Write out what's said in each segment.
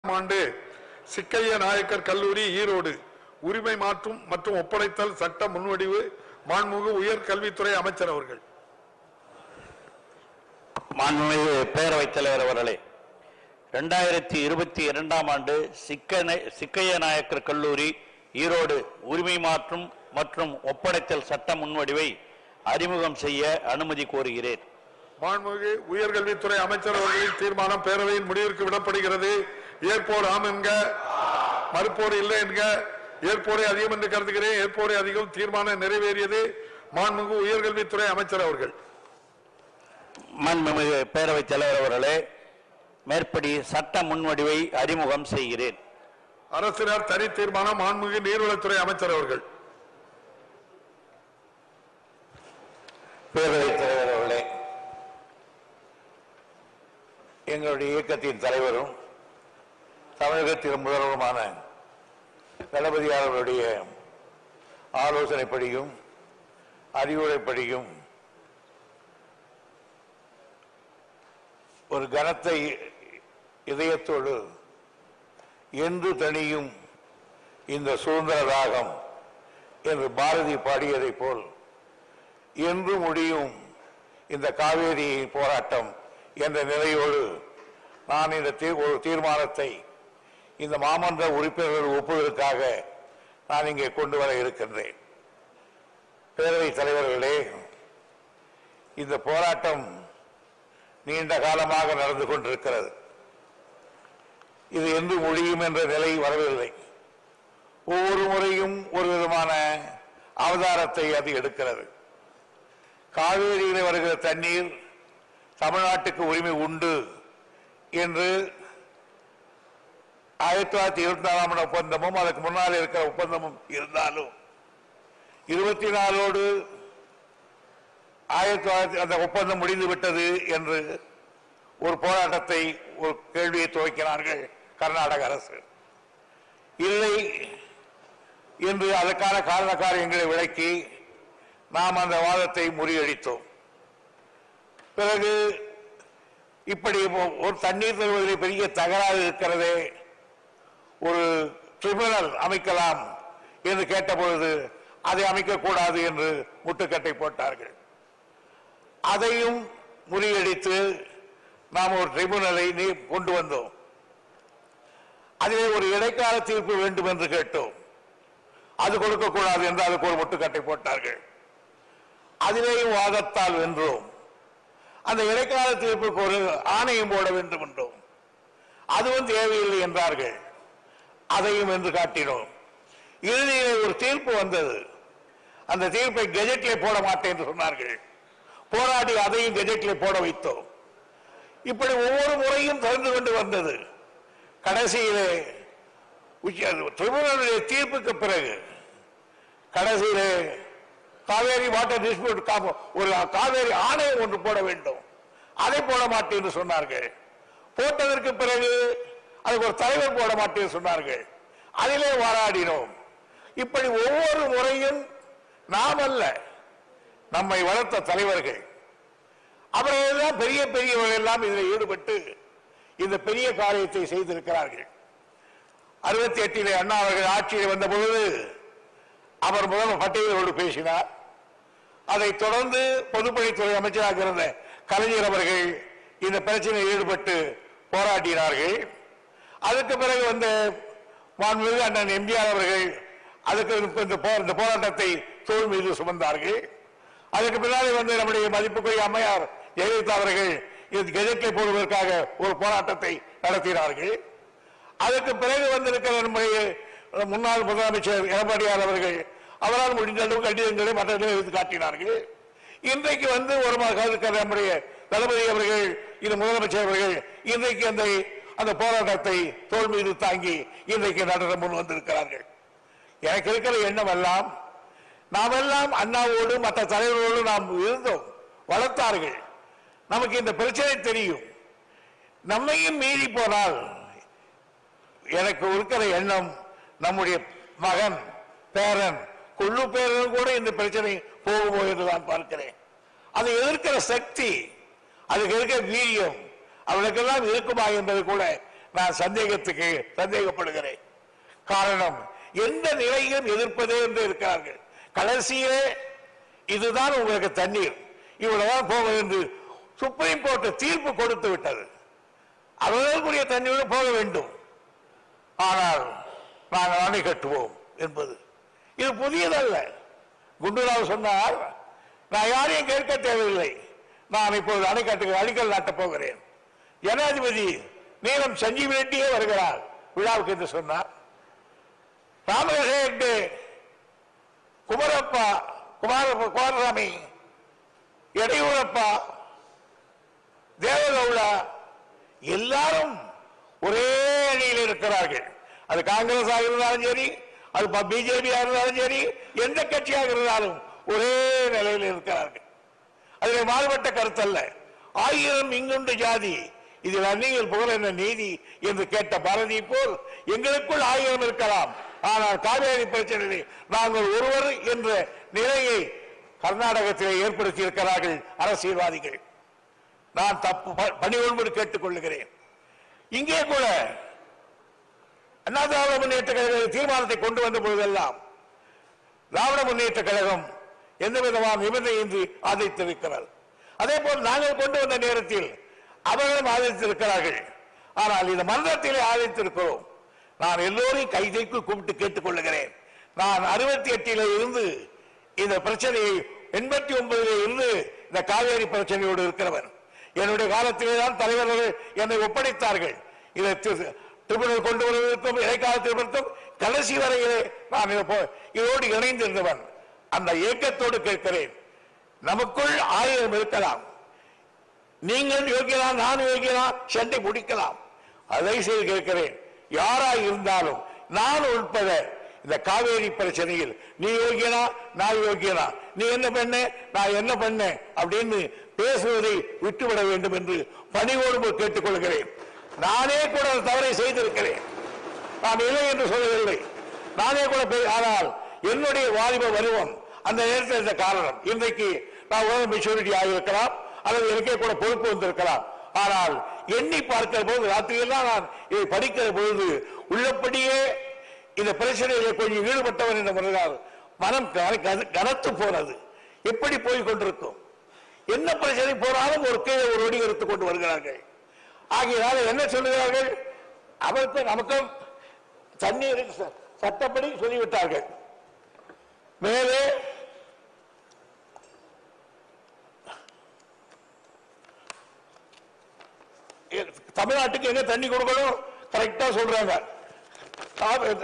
ஆண்டு சிக்கைய நாயக்கர் கல்லூரி ஈரோடு உரிமை மாற்றும் மற்றும் ஒப்படைத்தல் சட்ட முன்வடிவு மாண்புமிகு உயர் கல்வித்துறை அமைச்சர் அவர்கள் மாண்புமிகு பேரவைத் தலைவர் அவர்களே ரெண்டாயிரத்தி இருபத்தி இரண்டாம் ஆண்டு சிக்கன சிக்கைய நாயக்கர் கல்லூரி ஈரோடு உரிமை மாற்றும் மற்றும் ஒப்படைத்தல் சட்ட முன்வடிவை அறிமுகம் செய்ய அனுமதி கோருகிறேன் மாண்புமிகு உயர்கல்வித்துறை அமைச்சர் அவர்களின் தீர்மானம் பேரவையின் முடிவிற்கு விடப்படுகிறது ஏற்போர் ஆம் என்க மறுப்போர் இல்லை என்க ஏற்போரை அதிகம் என்று கருதுகிறேன் ஏற்போரை அதிகம் தீர்மானம் நிறைவேறியது மாண்புமிகு உயர்கல்வித்துறை அமைச்சர் அவர்கள் மாண்புமிகு பேரவைத் தலைவர் அவர்களே மேற்படி சட்ட முன்வடிவை அறிமுகம் செய்கிறேன் அரசினர் தனி தீர்மானம் மாண்புமிகு நீர்வளத்துறை அமைச்சர் அவர்கள் பேரவைத் தலைவர் அவர்களே எங்களுடைய இயக்கத்தின் தலைவரும் தமிழகத்தின் முதல்வருமான தளபதியார் அவருடைய ஆலோசனைப்படியும் அறிவுரைப்படியும் ஒரு கனத்தை இதயத்தோடு என்று தனியும் இந்த சுதந்திர ராகம் என்று பாரதி பாடியதைப் போல் என்று முடியும் இந்த காவேரி போராட்டம் என்ற நிலையோடு நான் இந்த தீ- ஒரு தீர்மானத்தை இந்த மாமன்ற உறுப்பினர்கள் ஒப்புதலுக்காக நான் இங்கே கொண்டு வர இருக்கின்றேன் பேரவைத் தலைவர்களே இந்த போராட்டம் நீண்ட காலமாக நடந்து கொண்டிருக்கிறது இது என்று முடியும் என்ற நிலை வரவில்லை ஒவ்வொரு முறையும் ஒரு விதமான அவதாரத்தை அது எடுக்கிறது காவேரியில் வருகிற தண்ணீர் தமிழ்நாட்டுக்கு உரிமை உண்டு என்று ஆயிரத்தி தொள்ளாயிரத்தி இருபத்தி நாலாம் ஆண்டு ஒப்பந்தமும் அதுக்கு முன்னால் இருக்கிற ஒப்பந்தமும் இருந்தாலும் இருபத்தி நாலோடு ஆயிரத்தி தொள்ளாயிரத்தி அந்த ஒப்பந்தம் முடிந்து விட்டது என்று ஒரு போராட்டத்தை ஒரு கேள்வியை துவக்கினார்கள் கர்நாடக அரசு இல்லை என்று அதற்கான காரண காரியங்களை விளக்கி நாம் அந்த வாதத்தை முறியடித்தோம் பிறகு இப்படி ஒ- ஒரு தண்ணீர் தருவதில் பெரிய தகராறு இருக்கிறதே ஒரு ட்ரிபுனல் அமைக்கலாம் என்று கேட்டபொழுது அதை அமைக்கக்கூடாது என்று முட்டுக்கட்டை போட்டார்கள் அதையும் முறியடித்து நாம் ஒரு ட்ரிபுனலை நீ கொண்டு வந்தோம் அதிலே ஒரு இடைக்கால தீர்ப்பு வேண்டும் என்று கேட்டோம் அது கொடுக்கக்கூடாது என்று அதுக்கு ஒரு முட்டுக்கட்டை போட்டார்கள் அதிலேயும் வாதத்தால் வென்றோம் அந்த இடைக்கால தீர்ப்புக்கு ஒரு ஆணையம் போட வேண்டும் என்றோம் அதுவும் தேவையில்லை என்றார்கள் அதையும் வென்று காட்டினோம் இறுதியிலே ஒரு தீர்ப்பு வந்தது அந்த தீர்ப்பை கெஜெட்டிலே போட மாட்டேன் என்று சொன்னார்கள் போராடி அதையும் கெஜெட்டிலே போட வைத்தோம் இப்படி ஒவ்வொரு முறையும் தொடர்ந்து கொண்டு வந்தது கடைசியிலே உச்ச- ட்ரிபுனலுடைய தீர்ப்புக்கு பிறகு கடைசியிலே காவேரி வாட்டர் டிஸ்பியூட் ஒரு காவேரி ஆணையம் ஒன்று போட வேண்டும் அதை போட மாட்டேன் என்று சொன்னார்கள் போட்டதற்கு பிறகு அதுக்கு ஒரு தலைவர் போட மாட்டேன் என்று சொன்னார்கள் அதிலே போராடினோம் இப்படி ஒவ்வொரு முறையும் நாம் அல்ல நம்மை வளர்த்த தலைவர்கள் அவர்களெல்லாம் பெரிய பெரியவர்கள் எல்லாம் இதில் ஈடுபட்டு இந்த பெரிய காரியத்தை செய்திருக்கிறார்கள் அறுபத்தி எட்டிலே அண்ணா அவர்கள் ஆட்சியில் வந்த பொழுது அவர் முதல்வர் பட்டேலோடு பேசினார் அதைத் தொடர்ந்து பொதுப்பணித்துறை அமைச்சராக இருந்த கலைஞர் அவர்கள் இந்த பிரச்சனையில் ஈடுபட்டு போராடினார்கள் அதுக்கு பிறகு வந்த மாண்புமிகு அண்ணன் எம்ஜிஆர் அவர்கள் அதுக்கு இந்த போ- இந்த போராட்டத்தை தோல் மீது சுமந்தார்கள் அதுக்கு பின்னாடி வந்து நம்முடைய மதிப்புக்குரிய அம்மையார் ஜெயலலிதா அவர்கள் இது கெஜெட்டில் போடுவதற்காக ஒரு போராட்டத்தை நடத்தினார்கள் அதுக்கு பிறகு வந்திருக்கிற நம்முடைய முன்னாள் முதலமைச்சர் எடப்பாடியார் அவர்கள் அவரால் முடிந்த அளவு கடிதங்களை மற்றவர்களை எடுத்து காட்டினார்கள் இன்றைக்கு வந்து ஒரு மக- இருக்கிற நம்முடைய தளபதி அவர்கள் இது முதலமைச்சர் அவர்கள் இன்றைக்கு அந்த அந்த போராட்டத்தை தோல் மீது தாங்கி இன்றைக்கு நடத்த முன் வந்திருக்கிறார்கள் எனக்கு இருக்கிற எண்ணம் எல்லாம் நாம் எல்லாம் அண்ணாவோடு மற்ற தலைவர்களோடு நாம் இருந்தோம் வளர்த்தார்கள் நமக்கு இந்த பிரச்சனை தெரியும் நம்மையும் மீறி போனால் எனக்கு இருக்கிற எண்ணம் நம்முடைய மகன் பேரன் கொள்ளு பேரன் கூட இந்த பிரச்சனை போகுமோ என்று நான் பார்க்கிறேன் அதை எதிர்க்கிற சக்தி அதுக்கு இருக்கிற வீரியம் அவளுக்கெல்லாம் இருக்குமா என்பது கூட நான் சந்தேகத்துக்கு சந்தேகப்படுகிறேன் காரணம் எந்த நிலையிலும் எதிர்ப்பதே என்று இருக்கிறார்கள் கடைசியிலே இதுதான் உங்களுக்கு தண்ணீர் இவ்வளவுதான் போக என்று சுப்ரீம் கோர்ட் தீர்ப்பு கொடுத்து விட்டது அவர்களுக்குரிய தண்ணீர் போக வேண்டும் ஆனால் நாங்கள் அணை கட்டுவோம் என்பது இது புதியதல்ல குண்டுராவ் சொன்னார் நான் யாரையும் கேட்க தேவையில்லை நான் இப்போது அணை கட்டு அடிக்கல் நாட்டப் போகிறேன் ஜனாதிபதி நீலம் சஞ்சீவ் ரெட்டியே வருகிறார் விழாவுக்கு என்று சொன்னார் ராமகிருஷ்ண குமரப்பா குமார குமாரசாமி எடையூரப்பா தேவகவுடா எல்லாரும் ஒரே அணியில் இருக்கிறார்கள் அது காங்கிரஸ் இருந்தாலும் சரி அது பிஜேபி இருந்தாலும் சரி எந்த கட்சியாக இருந்தாலும் ஒரே நிலையில் இருக்கிறார்கள் அதில் மாறுபட்ட கருத்தல்ல ஆயிரம் இங்குண்டு ஜாதி இதில் அந்நியல் புகழ் என்ன நீதி என்று கேட்ட பாரதி போல் எங்களுக்குள் ஆயிரம் இருக்கலாம் ஆனால் காவேரி பிரச்சனையில் நாங்கள் ஒருவர் என்ற நிலையை கர்நாடகத்திலே ஏற்படுத்தி இருக்கிறார்கள் அரசியல்வாதிகள் நான் தப்பு ப- பணிவொன்பது கேட்டுக் கொள்ளுகிறேன் இங்கே கூட அண்ணா திராவிட முன்னேற்ற கழக தீர்மானத்தை கொண்டு வந்த போதெல்லாம் திராவிட முன்னேற்ற கழகம் எந்த விதமான நிபந்தனையின்றி ஆதரித்திருக்கிறார் அதே போல் நாங்கள் கொண்டு வந்த நேரத்தில் அவர்களும் ஆதரித்திருக்கிறார்கள் ஆனால் இந்த மன்றத்திலே ஆதரித்திருக்கிறோம் நான் எல்லோரையும் கைதைக்கு கூப்பிட்டு கேட்டுக் கொள்ளுகிறேன் நான் அறுபத்தி எட்டில இருந்து இந்த பிரச்சனையை எண்பத்தி ஒன்பதிலே இருந்து இந்த காவேரி பிரச்சனையோடு இருக்கிறவன் என்னுடைய காலத்திலே தான் தலைவர்கள் என்னை ஒப்படைத்தார்கள் இதை தி- ட்ரிபுனல் கொண்டு வருவதற்கும் இடைக்கால திருமணத்தும் கடைசி வரையிலே நான் இதை போ- இதோடு இணைந்திருந்தவன் அந்த இயக்கத்தோடு கேட்கிறேன் நமக்குள் ஆயிரம் இருக்கலாம் நீங்கள் யோகியனா நான் யோகியனா சண்டை முடிக்கலாம் அதை செய்து கேட்கிறேன் யாராய் இருந்தாலும் நான் உட்பட இந்த காவேரி பிரச்சனையில் நீ யோகியனா நான் யோகியனா நீ என்ன பண்ண நான் என்ன பண்ணேன் அப்படின்னு பேசுவதை விட்டுவிட வேண்டும் என்று பணிவோடு கேட்டுக்கொள்கிறேன் நானே கூட அந்த தவறை செய்திருக்கிறேன் நான் இல்லை என்று சொல்லவில்லை நானே கூட பே- ஆனால் என்னுடைய வாலிப பருவம் அந்த நேரத்தில் இருந்த காரணம் இன்றைக்கு நான் உலக மெச்சூரிட்டி ஆகியிருக்கலாம் அல்லது எனக்கே கூட பொறுப்பு வந்திருக்கலாம் ஆனால் எண்ணி பார்க்கிற போது ராத்திரியெல்லாம் நான் இதை படிக்கிற பொழுது உள்ளபடியே இந்த பிரச்சனையில கொஞ்சம் ஈடுபட்டவன் என்ற முறையால் மனம் கன- கன- கனத்து போனது எப்படி போய் கொண்டிருக்கும் என்ன பிரச்சனை போனாலும் ஒரு கீழே ஒரு வடி எடுத்துக் கொண்டு வருகிறார்கள் ஆகையினால என்ன சொல்லுகிறார்கள் அவருக்கும் நமக்கும் தண்ணீர் ச- சட்டப்படி சொல்லிவிட்டார்கள் மேலே எ- தமிழ்நாட்டுக்கு எங்க தண்ணி கொடுக்கணும் கரெக்டா சொல்றாங்க கா-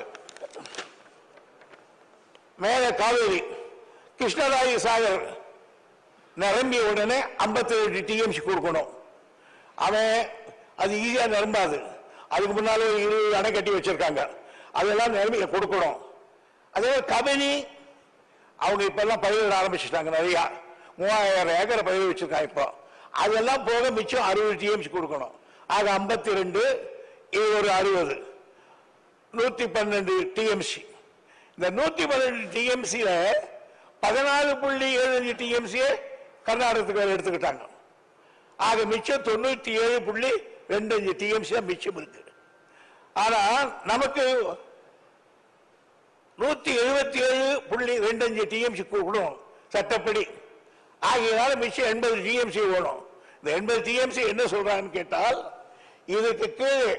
மேல காவேரி கிருஷ்ணராயி சாகர் நிரம்பிய உடனே 57 டிஎம்சி கொடுக்கணும் அவன் அது ஈஸியா நிரம்பாது அதுக்கு முன்னால ஒரு இருபது அணை கட்டி வச்சிருக்காங்க அதெல்லாம் நிரம்பி கொடுக்கணும் அதே மாதிரி கபினி அவங்க இப்ப எல்லாம் பயிரிட ஆரம்பிச்சிட்டாங்க நிறைய மூவாயிரம் ஏக்கர் பயிர் வச்சிருக்காங்க இப்போ அதெல்லாம் போக மிச்சம் அறுபது டிஎம்சி கொடுக்கணும் ஆக ஐம்பத்தி ரெண்டு இது ஒரு அறுபது நூத்தி பன்னெண்டு டிஎம்சி இந்த நூத்தி பன்னெண்டு டிஎம்சியில பதினாலு புள்ளி ஏழு டிஎம்சியை கர்நாடகத்துக்கு வேற எடுத்துக்கிட்டாங்க ஆக மிச்சம் தொண்ணூத்தி ஏழு புள்ளி ரெண்டு அஞ்சு டிஎம்சி தான் மிச்சம் இருக்கு ஆனா நமக்கு நூத்தி எழுபத்தி ஏழு புள்ளி ரெண்டு அஞ்சு டிஎம்சி கொடுக்கணும் சட்டப்படி ஆகையினால மிச்சம் எண்பது டிஎம்சி வேணும் இந்த எண்பது டிஎம்சி என்ன சொல்றாங்கன்னு கேட்டால் இதுக்கு கீழே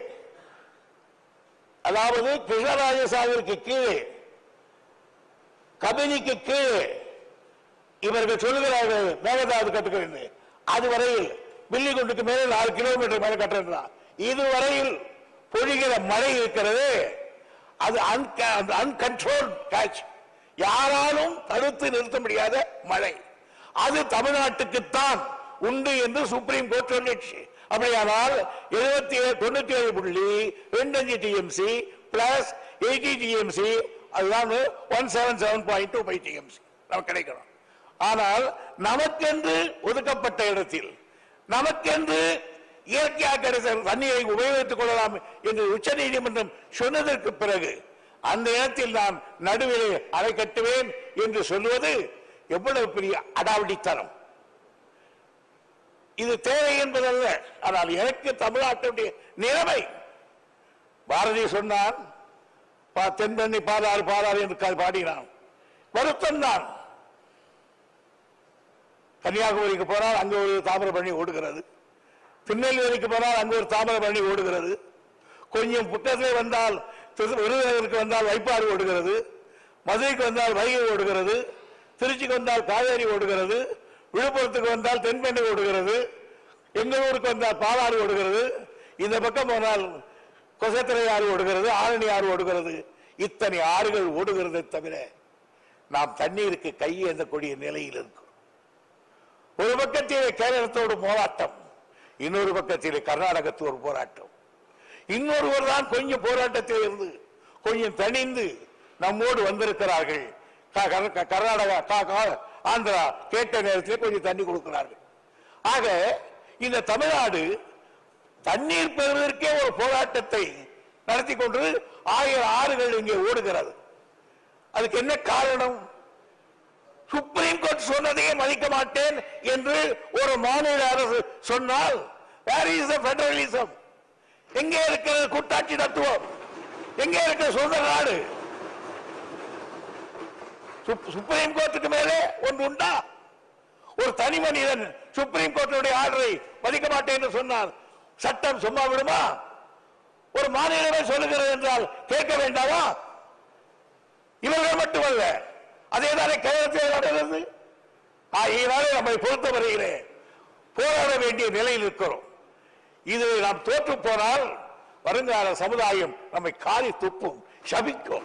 அதாவது கிருஷ்ணராஜ சாகருக்கு கீழே கபினிக்கு கீழே இவர்கள் சொல்லுகிறார்கள் மேகதாது கட்டுக்கிறது அது வரையில் பில்லிகுண்டுக்கு மேலே நாலு கிலோமீட்டர் மேல கட்டுறான் இதுவரையில் பொழிகிற மழை இருக்கிறது அது அன்கன்ட்ரோல் கேட்ச் யாராலும் தடுத்து நிறுத்த முடியாத மழை அது தமிழ்நாட்டுக்குத்தான் உண்டு என்று சுப்ரீம் கோர்ட் சொல்லிடுச்சு அப்படியானால் எழுபத்தி ஏழு தொண்ணூத்தி ஏழு புள்ளி ரெண்டு அஞ்சு டிஎம்சி பிளஸ் எயிட்டி டிஎம்சி அதுதான் one seven seven point two five TMC நமக்கு கிடைக்கணும் ஆனால் நமக்கென்று ஒதுக்கப்பட்ட இடத்தில் நமக்கென்று இயற்கையாக கிடைத்த தண்ணீரை உபயோகித்துக் கொள்ளலாம் என்று உச்ச நீதிமன்றம் சொன்னதற்கு பிறகு அந்த இடத்தில் நான் நடுவிலே அணை கட்டுவேன் என்று சொல்வது எவ்வளவு பெரிய அடாவடித்தனம் இது தேவை என்பதல்ல ஆனால் எனக்கு தமிழ்நாட்டுடைய நிலைமை பாரதி சொன்னான் பா- தென்பண்ணி பாலாறு பாலாறு என்று கா- பாடினான் வருத்தம் தான் கன்னியாகுமரிக்கு போனால் அங்க ஒரு தாமிரபரணி ஓடுகிறது திருநெல்வேலிக்கு போனால் அங்க ஒரு தாமிரபரணி ஓடுகிறது கொஞ்சம் புத்தகத்திலே வந்தால் திரு- விருதுநகருக்கு வந்தால் வைப்பாறு ஓடுகிறது மதுரைக்கு வந்தால் வைகை ஓடுகிறது திருச்சிக்கு வந்தால் காவேரி ஓடுகிறது விழுப்புரத்துக்கு வந்தால் தென்பெண்ணை ஓடுகிறது எங்கள் ஊருக்கு வந்தால் பாலாறு ஓடுகிறது இந்த பக்கம் போனால் கொசத்திரை ஆறு ஓடுகிறது ஆரணி ஆறு ஓடுகிறது இத்தனை ஆறுகள் ஓடுகிறதை தவிர நாம் தண்ணீருக்கு கை ஏந்தக்கூடிய நிலையில் இருக்கிறோம் ஒரு பக்கத்திலே கேரளத்தோடு போராட்டம் இன்னொரு பக்கத்திலே கர்நாடகத்தோடு போராட்டம் இன்னொருவர் தான் கொஞ்சம் போராட்டத்தில் இருந்து கொஞ்சம் தணிந்து நம்மோடு வந்திருக்கிறார்கள் க- க- க- கர்நாடகா க- க- ஆந்திரா கேட்ட நேரத்தில் கொஞ்சம் தண்ணி கொடுக்கிறார்கள் ஆக இந்த தமிழ்நாடு தண்ணீர் பெறுவதற்கே ஒரு போராட்டத்தை நடத்தி கொண்டு ஆயிரம் ஆறுகள் இங்கே ஓடுகிறது அதுக்கு என்ன காரணம் சுப்ரீம் கோர்ட் சொன்னதையே மதிக்க மாட்டேன் என்று ஒரு மாநில அரசு சொன்னால் வேர் இஸ் பெடரலிசம் எங்கே இருக்கிறது கூட்டாட்சி தத்துவம் எங்கே இருக்கிற சுதந்திர நாடு சுப்- சுப்ரீம் கோர்ட்டுக்கு மேலே ஒன்று உண்டா ஒரு தனி மனிதன் சுப்ரீம் கோர்ட்டுடைய ஆர்டரை மதிக்க மாட்டேன் என்று சொன்னால் சட்டம் சும்மா விடுமா ஒரு மாநிலமே சொல்லுகிறது என்றால் கேட்க வேண்டாமா இவர்கள் மட்டுமல்ல அதே தானே கேரளத்தில் நடந்தது ஆகையினாலே நம்மை பொறுத்தவரையிலே போராட வேண்டிய நிலையில் இருக்கிறோம் இது நாம் தோற்று போனால் வருங்கால சமுதாயம் நம்மை காரி துப்பும் சபிக்கும்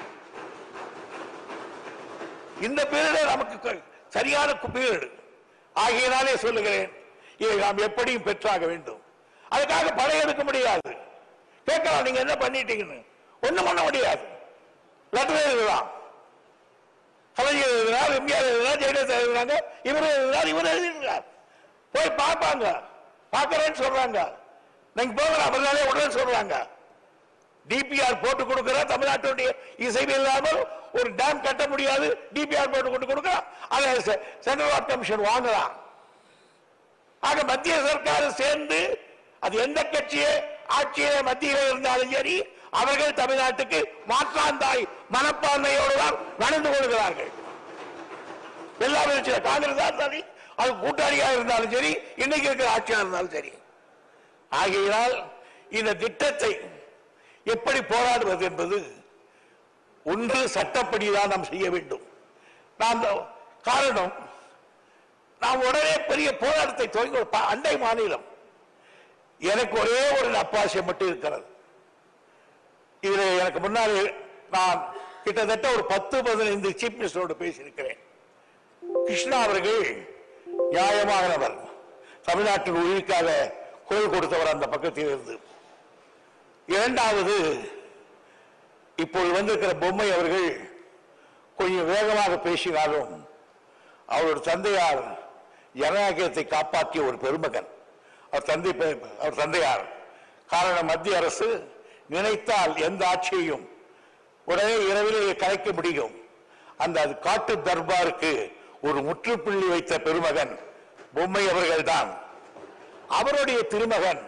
இந்த பீரியடே நமக்கு க- சரியான பீரியடு ஆகையினாலே சொல்லுகிறேன் இதை நாம் எப்படியும் பெற்றாக வேண்டும் அதுக்காக படையெடுக்க முடியாது கேட்கலாம் நீங்க என்ன பண்ணிட்டீங்கன்னு ஒண்ணும் பண்ண முடியாது லெட்டர் எழுதலாம் கலைஞர் எழுதினார் எம்ஜிஆர் எழுதினார் ஜெயலலிதா எழுதினாங்க இவர் எழுதினார் இவர் எழுதினார் போய் பார்ப்பாங்க பார்க்கறேன்னு சொல்றாங்க நீங்க போகலாம் அவர்களே உடனே சொல்றாங்க டிபிஆர் போட்டு கொடுக்கிற தமிழ்நாட்டுடைய இசைவு இல்லாமல் ஒரு டேம் கட்ட முடியாது டிபிஆர் போட்டு கொண்டு கொடுக்கலாம் அதை செ- சென்ட்ரல் வாட்டர் கமிஷன் வாங்கலாம் ஆக மத்திய சர்க்கார் சேர்ந்து அது எந்த கட்சியே ஆட்சியிலே மத்தியிலே இருந்தாலும் சரி அவர்கள் தமிழ்நாட்டுக்கு மாற்றாந்தாய் மனப்பான்மையோடு தான் நடந்து கொள்கிறார்கள் எல்லா பிரச்சனை காங்கிரஸா இருந்தாலும் அது கூட்டாளியா இருந்தாலும் சரி இன்னைக்கு இருக்கிற ஆட்சியா இருந்தாலும் சரி ஆகையினால் இந்த திட்டத்தை எப்படி போராடுவது என்பது ஒன்று சட்டப்படிதான் நாம் செய்ய வேண்டும் நாம் த- காரணம் நாம் உடனே பெரிய போராட்டத்தை துவங்கி ஒரு ப- அண்டை மாநிலம் எனக்கு ஒரே ஒரு நப்பாசை மட்டும் இருக்கிறது இதுல எனக்கு முன்னாடி நான் கிட்டத்தட்ட ஒரு பத்து பதினைந்து சீஃப் மினிஸ்டரோடு பேசியிருக்கிறேன் கிருஷ்ணா அவர்கள் நியாயமானவர் தமிழ்நாட்டின் உயிர்க்காக குரல் கொடுத்தவர் அந்த பக்கத்தில் இருந்து இரண்டாவது இப்போது வந்திருக்கிற பொம்மை அவர்கள் கொஞ்சம் வேகமாக பேசினாலும் அவருடைய தந்தையார் ஜனநாயகத்தை காப்பாற்றிய ஒரு பெருமகன் அவர் தந்தை பெ- அவர் தந்தையார் காரணம் மத்திய அரசு நினைத்தால் எந்த ஆட்சியையும் உடனே இரவிலே கலைக்க முடியும் அந்த அது காட்டு தர்பாருக்கு ஒரு முற்றுப்புள்ளி வைத்த பெருமகன் பொம்மை அவர்கள்தான் அவருடைய திருமகன்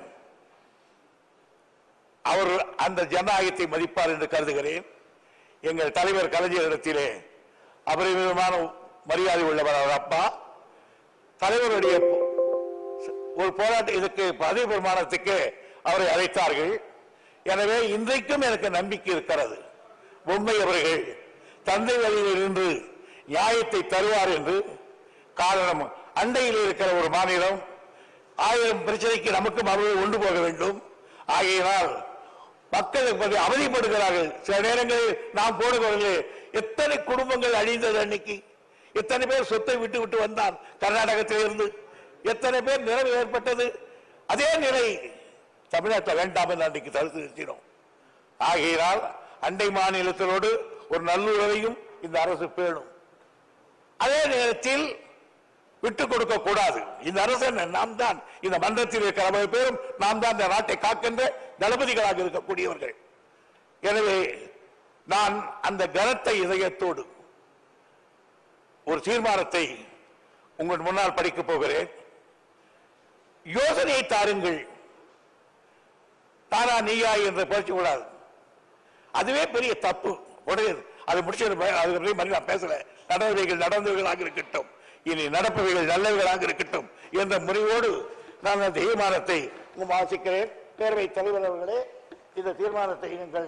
அவர் அந்த ஜனநாயகத்தை மதிப்பார் என்று கருதுகிறேன் எங்கள் தலைவர் கலைஞரிடத்திலே அபரிமிதமான மரியாதை உள்ளவர் அவர் அப்பா தலைவருடைய ஒரு போராட்ட இதுக்கு பதவி பிரமாணத்துக்கு அவரை அழைத்தார்கள் எனவே இன்றைக்கும் எனக்கு நம்பிக்கை இருக்கிறது பொம்மை அவர்கள் தந்தை வழியில் இருந்து நியாயத்தை தருவார் என்று காரணம் அண்டையில் இருக்கிற ஒரு மாநிலம் ஆயிரம் பிரச்சனைக்கு நமக்கும் அவர்கள் கொண்டு போக வேண்டும் ஆகையினால் மக்கள் இப்போது அவதிப்படுகிறார்கள் சில நேரங்களில் நாம் போடுகிறவர்களே எத்தனை குடும்பங்கள் அழிந்தது அன்னைக்கு எத்தனை பேர் சொத்தை விட்டு விட்டு வந்தான் கர்நாடகத்திலிருந்து எத்தனை பேர் நிறைவு ஏற்பட்டது அதே நிலை தமிழ்நாட்டில் வேண்டாம் என்று அன்றைக்கு தடுத்து நிறுத்தினோம் ஆகையினால் அண்டை மாநிலத்தினோடு ஒரு நல்லுறவையும் இந்த அரசு பேணும் அதே நேரத்தில் விட்டுக் கொடுக்க கூடாது இந்த அரசன் நாம் தான் இந்த மன்றத்தில் இருக்கிற அவ்வளவு பேரும் நாம் தான் இந்த நாட்டை காக்கின்ற தளபதிகளாக இருக்கக்கூடியவர்கள் எனவே நான் அந்த கனத்தை இதயத்தோடு ஒரு தீர்மானத்தை உங்கள் முன்னால் படிக்கப் போகிறேன் யோசனையை தாருங்கள் தானா நீயா என்று பேச கூடாது அதுவே பெரிய தப்பு உடையது அது முடிச்சு அது பற்றி மாதிரி நான் பேசல நடவடிக்கைகள் நடந்தவைகளாக இருக்கட்டும் இனி நடப்பவைகள் நல்லவைகளாக இருக்கட்டும் என்ற முறையோடு நான் அந்த தீர்மானத்தை வாசிக்கிறேன் பேரவை தலைவர் அவர்களே இந்த தீர்மானத்தை நீங்கள்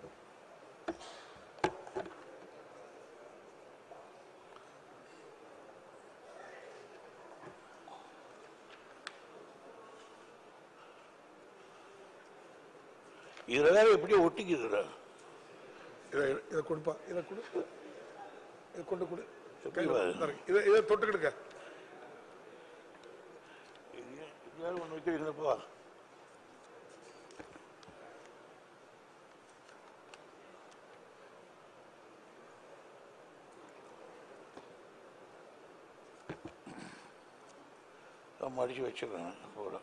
இதுல வேற எப்படி ஒட்டிக்குது இதை இதை கொடுப்பா இதை கொடு இதை கொண்டு கொடு எப்படி வா- இதை இதை தொட்டுக்கிடுங்க ஒன்று வைக்கிறீங்களப்பா மடிச்சு வச்சுக்கிறேன் போட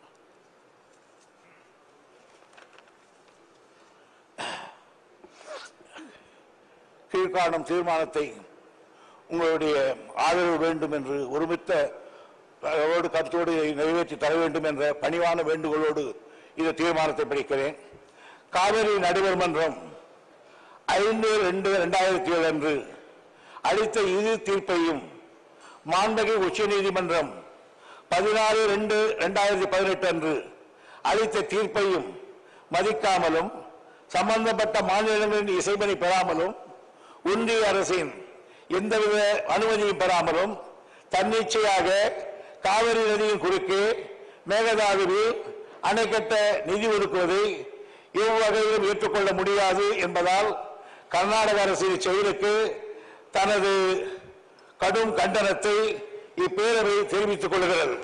கீழ்காணும் தீர்மானத்தை உங்களுடைய ஆதரவு வேண்டும் என்று ஒருமித்த அதோடு கருத்தோடு இதை நிறைவேற்றி தர வேண்டும் என்ற பணிவான வேண்டுகோளோடு இந்த தீர்மானத்தை படிக்கிறேன் காவிரி நடுவர் மன்றம் ஐந்து ரெண்டு ரெண்டாயிரத்தி ஏழு அன்று அளித்த இறுதி தீர்ப்பையும் மாண்பகை உச்சநீதிமன்றம் பதினாறு ரெண்டு ரெண்டாயிரத்தி பதினெட்டு அன்று அளித்த தீர்ப்பையும் மதிக்காமலும் சம்பந்தப்பட்ட மாநிலங்களின் இசைமணி பெறாமலும் ஒன்றிய அரசின் எந்தவித அனுமதியும் பெறாமலும் தன்னிச்சையாக காவிரி நதியின் குறுக்கே மேகதாதுவில் அணை கட்ட நிதி ஒதுக்குவதை எவ்வகையிலும் ஏற்றுக்கொள்ள முடியாது என்பதால் கர்நாடக அரசின் செயலுக்கு தனது கடும் கண்டனத்தை இப்பேரவை தெரிவித்துக் கொள்கிறது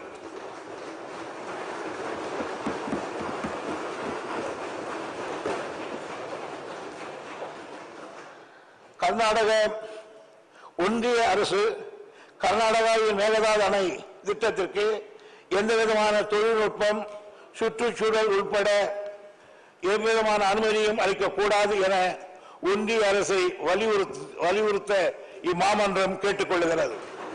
கர்நாடக ஒன்றிய அரசு கர்நாடகாவின் மேகதாது அணை திட்டத்திற்கு எந்த விதமான தொழில்நுட்பம் சுற்றுச்சூழல் உட்பட எவ்விதமான அனுமதியும் அளிக்கக்கூடாது என ஒன்றிய அரசை வலியுறுத்த வலியுறுத்த இம்மாமன்றம் கேட்டுக்கொள்கிறது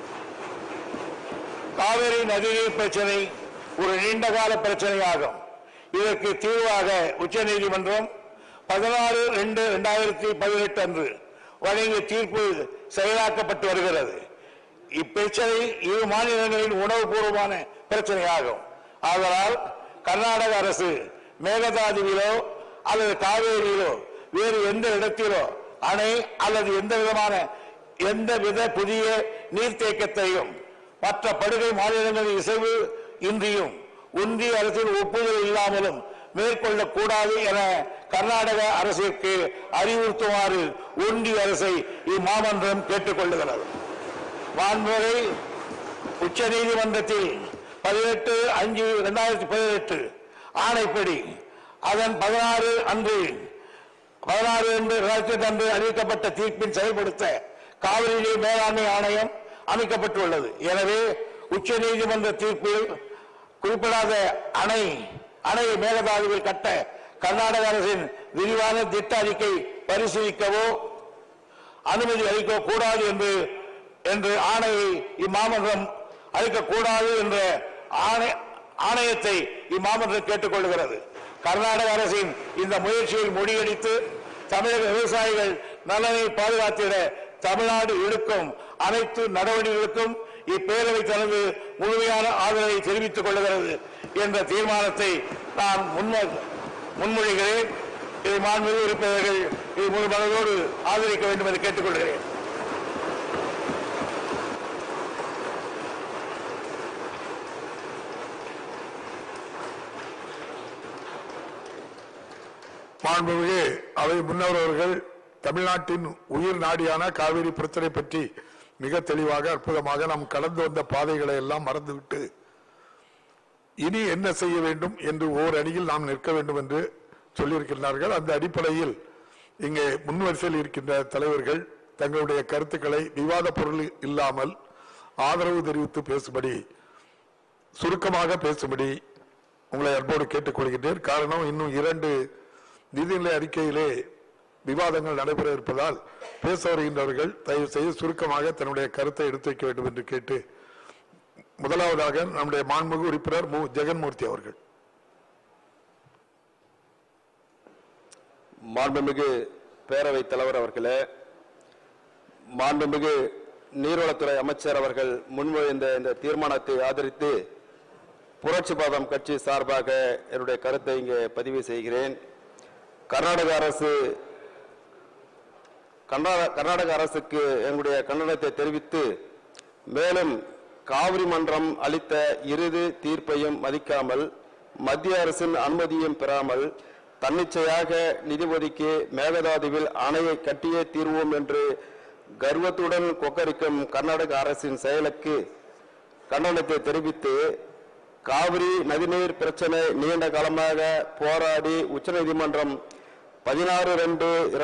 காவிரி நதிநீர் பிரச்சனை ஒரு நீண்டகால பிரச்சனையாகும் இதற்கு தீர்வாக உச்சநீதிமன்றம் பதினாறு ரெண்டு ரெண்டாயிரத்தி பதினெட்டு அன்று வழங்கிய தீர்ப்பு செயலாக்கப்பட்டு வருகிறது இப்பிரச்சனை இரு மாநிலங்களின் உணவுபூர்வமான பிரச்சனையாகும் ஆதலால் கர்நாடக அரசு மேகதாதுவிலோ அல்லது காவேரியிலோ வேறு எந்த இடத்திலோ அணை அல்லது எந்த விதமான எந்த வித புதிய நீர்த்தேக்கத்தையும் மற்ற படுகை மாநிலங்களின் இசைவு இன்றியும் ஒன்றிய அரசின் ஒப்புதல் இல்லாமலும் மேற்கொள்ளக்கூடாது என கர்நாடக அரசிற்கு அறிவுறுத்துமாறு ஒன்றிய அரசை இம்மாமன்றம் கேட்டுக்கொள்ளுகிறது வான்முறை உச்ச நீதிமன்றத்தில் பதினெட்டு அஞ்சு இரண்டாயிரத்தி பதினெட்டு ஆணைப்படி அதன் பதினாறு அன்று பதினாறு என்று இரண்டாயிரத்தி அன்று அறிவிக்கப்பட்ட தீர்ப்பின் செயல்படுத்த காவிரி நீர் மேலாண்மை ஆணையம் அமைக்கப்பட்டுள்ளது எனவே உச்ச நீதிமன்ற தீர்ப்பில் குறிப்பிடாத அணை அணையை மேகதாதுவில் கட்ட கர்நாடக அரசின் விரிவான திட்ட அறிக்கை பரிசீலிக்கவோ அனுமதி அளிக்க கூடாது என்று என்று ஆணையை இம்மாமன்றம் அளிக்கக்கூடாது என்ற ஆணை ஆணையத்தை இம்மாமன்றம் கேட்டுக்கொள்கிறது கர்நாடக அரசின் இந்த முயற்சியை முறியடித்து தமிழக விவசாயிகள் நலனை பாதுகாத்திட தமிழ்நாடு எடுக்கும் அனைத்து நடவடிக்கைகளுக்கும் இப்பேரவை தனது முழுமையான ஆதரவை தெரிவித்துக் கொள்கிறது என்ற தீர்மானத்தை நான் முன்ன முன்மொழிகிறேன் இதை மாண்புமிகு உறுப்பினர்கள் இதை முழு மனதோடு ஆதரிக்க வேண்டும் என்று கேட்டுக்கொள்கிறேன் மாண்புமிகு அவை முன்னவர் அவர்கள் தமிழ்நாட்டின் உயிர் நாடியான காவிரி பிரச்சனை பற்றி மிக தெளிவாக அற்புதமாக நாம் கடந்து வந்த பாதைகளை எல்லாம் மறந்துவிட்டு இனி என்ன செய்ய வேண்டும் என்று ஓர் அணியில் நாம் நிற்க வேண்டும் என்று சொல்லியிருக்கிறார்கள் அந்த அடிப்படையில் இங்கே முன்வரிசையில் இருக்கின்ற தலைவர்கள் தங்களுடைய கருத்துக்களை விவாத பொருள் இல்லாமல் ஆதரவு தெரிவித்து பேசும்படி சுருக்கமாக பேசும்படி உங்களை அன்போடு கேட்டுக்கொள்கின்றேன் காரணம் இன்னும் இரண்டு நிதிநிலை அறிக்கையிலே விவாதங்கள் நடைபெற இருப்பதால் பேச வருகின்றவர்கள் தயவு செய்து சுருக்கமாக தன்னுடைய கருத்தை எடுத்து வைக்க வேண்டும் என்று கேட்டு முதலாவதாக நம்முடைய மாண்புமிகு உறுப்பினர் மு ஜெகன்மூர்த்தி அவர்கள் மாண்புமிகு பேரவைத் தலைவர் அவர்களே மாண்புமிகு நீர்வளத்துறை அமைச்சர் அவர்கள் முன்மொழிந்த இந்த தீர்மானத்தை ஆதரித்து புரட்சி பாதம் கட்சி சார்பாக என்னுடைய கருத்தை இங்கே பதிவு செய்கிறேன் கர்நாடக அரசு கர்நாடக கர்நாடக அரசுக்கு எங்களுடைய கண்டனத்தை தெரிவித்து மேலும் காவிரி மன்றம் அளித்த இறுதி தீர்ப்பையும் மதிக்காமல் மத்திய அரசின் அனுமதியும் பெறாமல் தன்னிச்சையாக நிதி ஒதுக்கி மேகதாதுவில் அணையை கட்டியே தீர்வோம் என்று கர்வத்துடன் கொக்கரிக்கும் கர்நாடக அரசின் செயலுக்கு கண்டனத்தை தெரிவித்து காவிரி நதிநீர் பிரச்சனை நீண்ட காலமாக போராடி உச்சநீதிமன்றம் பதினாறு ரெண்டு